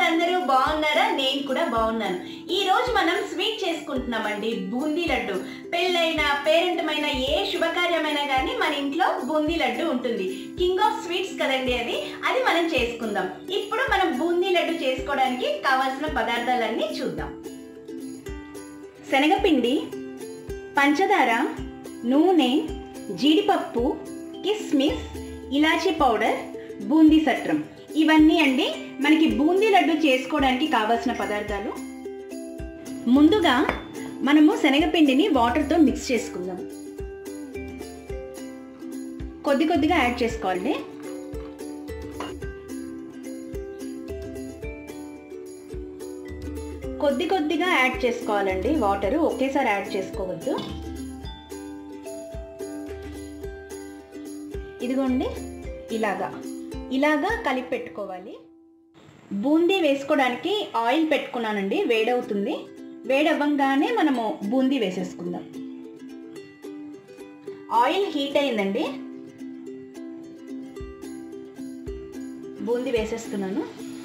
మీరందరూ బాగున్నారా నేను కూడా బాగున్నాను ఈ రోజు మనం స్వీట్ చేసుకుంటున్నామండి బూందీ లడ్డు పెళ్ళైన పేరెంటమైన ఏ శుభకార్యమైనా కానీ మన ఇంట్లో బూందీ లడ్డు ఉంటుంది కింగ్ ఆఫ్ స్వీట్స్ కదండి అది అది మనం చేసుకుందాం ఇప్పుడు మనం బూందీ లడ్డు చేసుకోవడానికి కావాల్సిన పదార్థాలన్నీ చూద్దాం శనగపిండి పంచదార నూనె జీడిపప్పు కిస్మిస్ ఇలాచీ పౌడర్ బూందీ సట్రం ఇవన్నీ అండి మనకి బూందీ లడ్డు చేసుకోవడానికి కావాల్సిన పదార్థాలు ముందుగా మనము శనగపిండిని వాటర్తో మిక్స్ చేసుకుందాం కొద్ది కొద్దిగా యాడ్ చేసుకోవాలి కొద్ది కొద్దిగా యాడ్ చేసుకోవాలండి వాటర్ ఒకేసారి యాడ్ చేసుకోవద్దు ఇదిగోండి ఇలాగా ఇలాగా కలిపి పెట్టుకోవాలి బూందీ వేసుకోవడానికి ఆయిల్ పెట్టుకున్నానండి వేడవుతుంది వేడవ్వంగానే మనము బూందీ వేసేసుకుందాం ఆయిల్ హీట్ అయిందండి బూందీ వేసేస్తున్నాను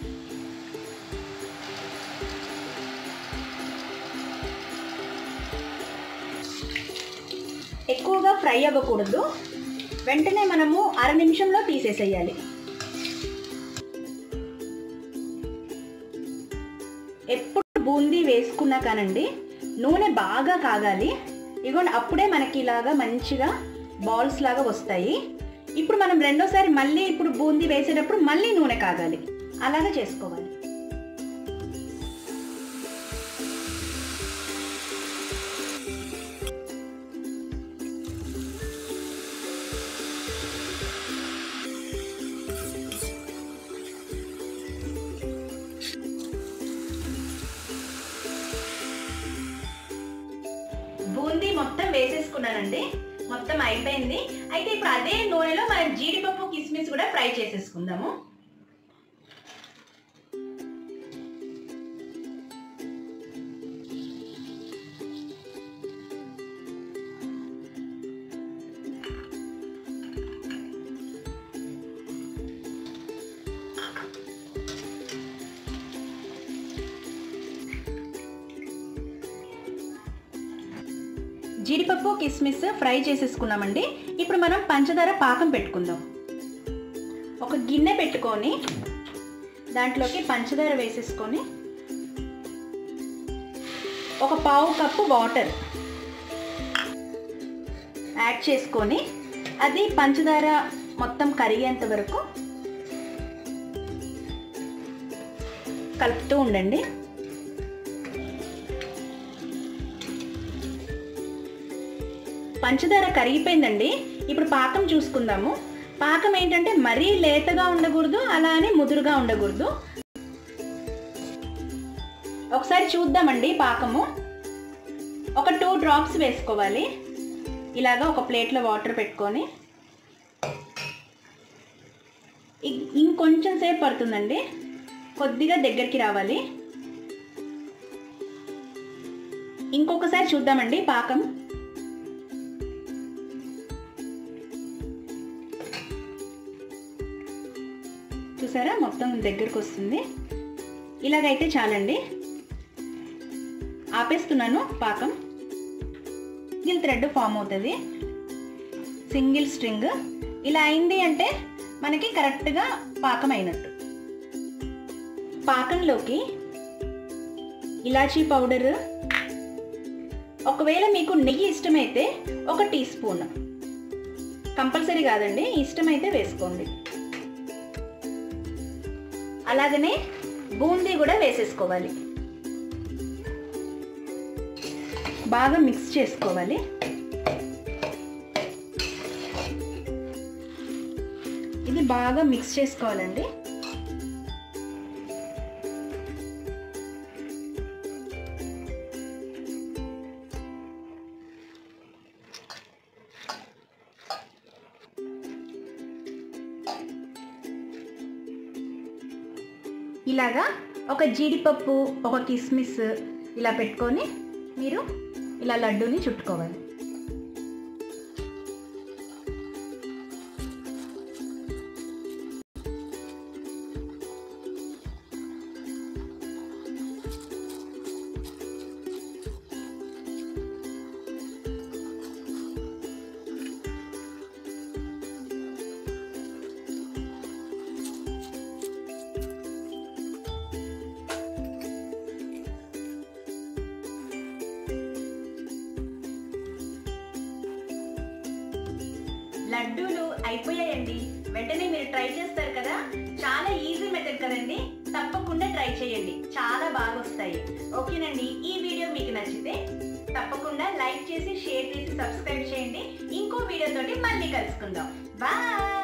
ఎక్కువగా ఫ్రై అవ్వకూడదు వెంటనే మనము అర నిమిషంలో తీసేసేయాలి ఎప్పుడు బూందీ వేసుకున్నా కానండి నూనె బాగా కాగాలి ఇగోండి అప్పుడే మనకి ఇలాగా మంచిగా బాల్స్ లాగా వస్తాయి ఇప్పుడు మనం రెండోసారి మళ్ళీ ఇప్పుడు బూందీ వేసేటప్పుడు మళ్ళీ నూనె కాగాలి అలాగా చేసుకోవాలి బూందీ మొత్తం వేసేసుకున్నానండి మొత్తం అయిపోయింది అయితే ఇప్పుడు అదే నూనెలో మనం జీడిపప్పు కిస్మిస్ కూడా ఫ్రై చేసేసుకుందాము జీడిపప్పు కిస్మిస్ ఫ్రై చేసేసుకున్నామండి ఇప్పుడు మనం పంచదార పాకం పెట్టుకుందాం ఒక గిన్నె పెట్టుకొని దాంట్లోకి పంచదార వేసేసుకొని ఒక పావు కప్పు వాటర్ యాడ్ చేసుకొని అది పంచదార మొత్తం కరిగేంత వరకు కలుపుతూ ఉండండి పంచదార కరిగిపోయిందండి ఇప్పుడు పాకం చూసుకుందాము పాకం ఏంటంటే మరీ లేతగా ఉండకూడదు అలా అని ముదురుగా ఉండకూడదు ఒకసారి చూద్దామండి పాకము ఒక టూ డ్రాప్స్ వేసుకోవాలి ఇలాగా ఒక ప్లేట్లో వాటర్ పెట్టుకొని ఇ- ఇంకొంచెం సేపు పడుతుందండి కొద్దిగా దగ్గరికి రావాలి ఇంకొకసారి చూద్దామండి పాకం చూసారా మొత్తం దగ్గరకు వస్తుంది ఇలాగైతే చాలండి ఆపేస్తున్నాను పాకం సింగిల్ థ్రెడ్ ఫామ్ అవుతుంది సింగిల్ స్ట్రింగ్ ఇలా అయింది అంటే మనకి కరెక్ట్గా పాకం అయినట్టు పాకంలోకి ఇలాచీ పౌడర్ ఒకవేళ మీకు నెయ్యి ఇష్టమైతే ఒక టీ స్పూన్ కంపల్సరీ కాదండి ఇష్టమైతే వేసుకోండి అలాగనే బూందీ కూడా వేసేసుకోవాలి బాగా మిక్స్ చేసుకోవాలి ఇది బాగా మిక్స్ చేసుకోవాలండి ఇలాగా ఒక జీడిపప్పు ఒక కిస్మిస్ ఇలా పెట్టుకొని మీరు ఇలా లడ్డూని చుట్టుకోవాలి అయిపోయాయండి వెంటనే మీరు ట్రై చేస్తారు కదా చాలా ఈజీ మెథడ్ కదండి తప్పకుండా ట్రై చేయండి చాలా బాగా వస్తాయి ఓకేనండి ఈ వీడియో మీకు నచ్చితే తప్పకుండా లైక్ చేసి షేర్ చేసి సబ్స్క్రైబ్ చేయండి ఇంకో వీడియో తోటి మళ్ళీ కలుసుకుందాం బాయ్